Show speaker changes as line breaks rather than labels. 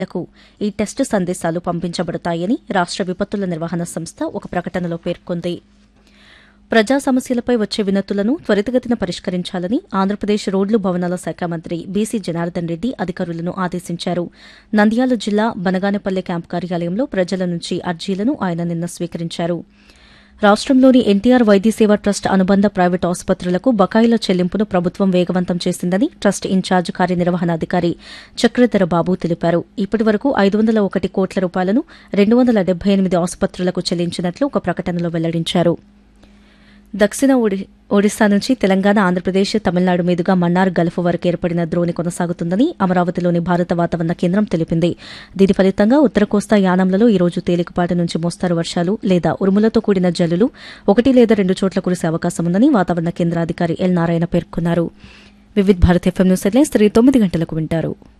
లకు ఈ టెస్టు సందేశాలు పంపించబడతాయని రాష్ట విపత్తుల నిర్వహణ సంస్థ ఒక ప్రకటనలో పేర్కొంది ప్రజా సమస్యలపై వచ్చే వినతులను త్వరితగతిన పరిష్కరించాలని ఆంధ్రప్రదేశ్ రోడ్లు భవనాల శాఖ మంత్రి బీసీ జనార్దన్ రెడ్డి అధికారులను ఆదేశించారు నంద్యాల జిల్లా బనగానపల్లె క్యాంపు కార్యాలయంలో ప్రజల నుంచి అర్జీలను ఆయన నిన్న స్వీకరించారు రాష్టంలోని ఎన్టీఆర్ వైద్య సేవా ట్రస్ట్ అనుబంధ ప్రైవేటు ఆసుపత్రులకు బకాయిల చెల్లింపును ప్రభుత్వం వేగవంతం చేసిందని ట్రస్ట్ ఇన్ఛార్జ్ కార్యనిర్వహణాధికారి చక్రధర బాబు తెలిపారు ఇప్పటి వరకు ఐదు వందల ఒకటి కోట్ల రూపాయలను రెండు వందల డెబ్బై ఎనిమిది ఆసుపత్రులకు చెల్లించినట్లు ఒక ప్రకటనలో వెల్లడించారు దక్షిణ ఒడి- ఒడిశా నుంచి తెలంగాణ ఆంధ్రప్రదేశ్ తమిళనాడు మీదుగా మన్నార్ గల్ఫ్ వరకు ఏర్పడిన ద్రోణి కొనసాగుతుందని అమరావతిలోని భారత వాతావరణ కేంద్రం తెలిపింది దీని ఫలితంగా ఉత్తర కోస్తా యానంలలో ఈ రోజు తేలికపాటి నుంచి మోస్తారు వర్షాలు లేదా ఉరుములతో కూడిన జల్లులు ఒకటి లేదా రెండు చోట్ల కురిసే అవకాశం ఉందని వాతావరణ కేంద్ర అధికారి ఎల్ నారాయణ పేర్కొన్నారు Vividh Bharat FM news headlines తిరిగి తొమ్మిది గంటలకు వింటారు